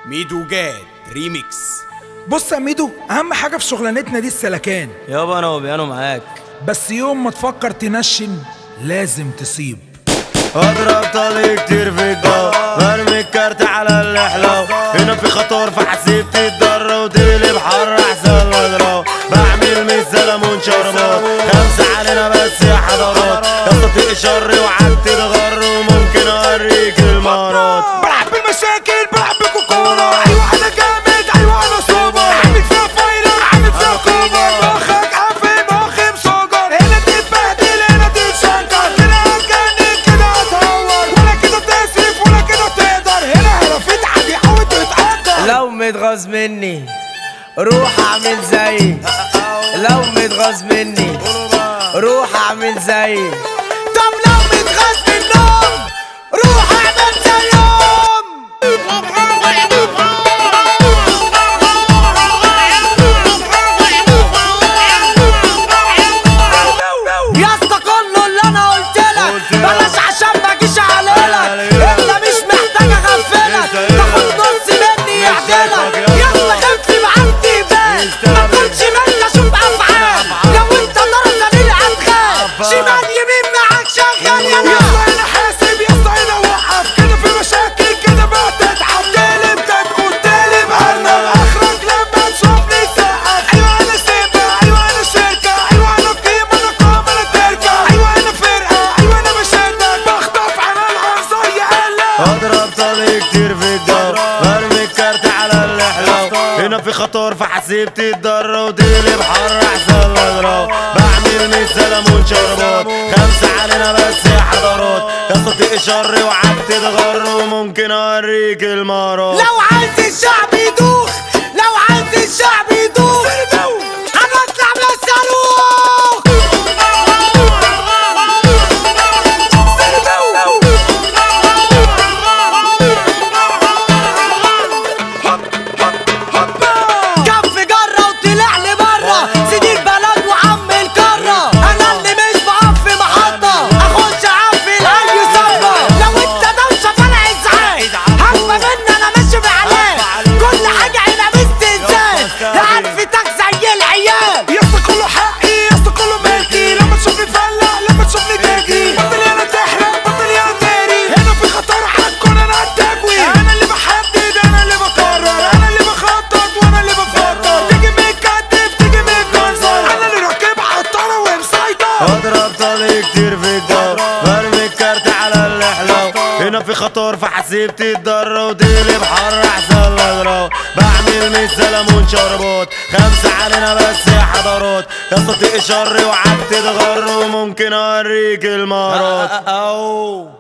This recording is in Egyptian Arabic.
ميدو جاد ريميكس بص يا ميدو اهم حاجه في شغلانتنا دي السلكان يابا انا وبيانو معاك بس يوم ما تفكر تنشن لازم تصيب اضرب طلي كتير في الجو برمي الكارت على اللحلو هنا في خطر فحسيب تتضر وتقلب حر احسن اضرب بعمل مثل ليمون شربات خمسة علينا بس يا حضرات يا شر وعدت تغر وممكن اوريك المهارات بلعب بالمشاكل بلعب بالكوكولا ايوه انا جامد ايوه انا سوبر عامل فيها فايرر عامل فيها كوبر مخك عافي مخي مسجر هنا تتبهدل هنا تتشنكر كده هتجنن كده هتهور ولا كده تصرف ولا كده تقدر هنا هنا في تعدي او تتقدر لو متغاظ مني روح اعمل زيي لو متغاظ مني روح اعمل زيي طب لو متغاظ منهم روح اعمل زيهم يا اسطى كله اللي انا قلت لك قلت لك. بلاش عشان ما اجيش عليلك انت مش محتاج اغفلك تاخد نص مني يعدلك يلا خف معاك تبان ما تكونش منك اشوف افعال لو انت درجه ليه هتخاف شمال يمين معاك شغال يا يلا اسطى انا حاسب يا اسطى انا وقف كده في مشاكل كده بقى تتعب تقلب تكون تقلب ارنب اخرج لما تشوفني سقف ايوه انا سيبه ايوه انا شركه ايوه انا قيمه انا قامه انا تركه ايوه انا فرقه ايوه انا بشدك بخطف على العنصر يقلق اضرب طلي كتير في الجو برمي الكارت على اللحلو هنا في خطر فحسيب تتضر وتقلب حر احسن اضرب بعمل مثل ليمون شربات خمسة علينا بس يا حضرات يا شر وعدت تغر وممكن اوريك المهارات لو عايز الشعب يدوخ لو عايز الشعب يدوخ هنطلع من الصاروخ كف جرة وطلع لي برا سيدي البلد وعم الكرة انا اللي مش بقف في محطة اخش اعفي العالي صفة لو انت دوشة فانا ازعاج هفة مني انا ماشي بعلاج كل حاجة هنا باستنزاز عرفتك زي العيال يا اسطى كله حقي يا اسطى كله ملكي لما تشوفني فلق لما تشوفني تجري بطل انا تحرق بطل انا تاري هنا في خطر هتكون انا التجوي انا اللي بحدد انا اللي بقرر انا اللي بخطط وانا اللي بفكر تيجي متكتف تيجي متجنزر انا اللي راكب عطارة ومسيطر اضرب طلي كتير في الجو برمي الكارت على اللحلو هنا في خطر فحسيب تتضر وتقلب حر احسن اضرب بعمل مثل ليمون شربات خمسة علينا بس يا حضرات يا شر وعدت تغر وممكن اوريك المهارات أو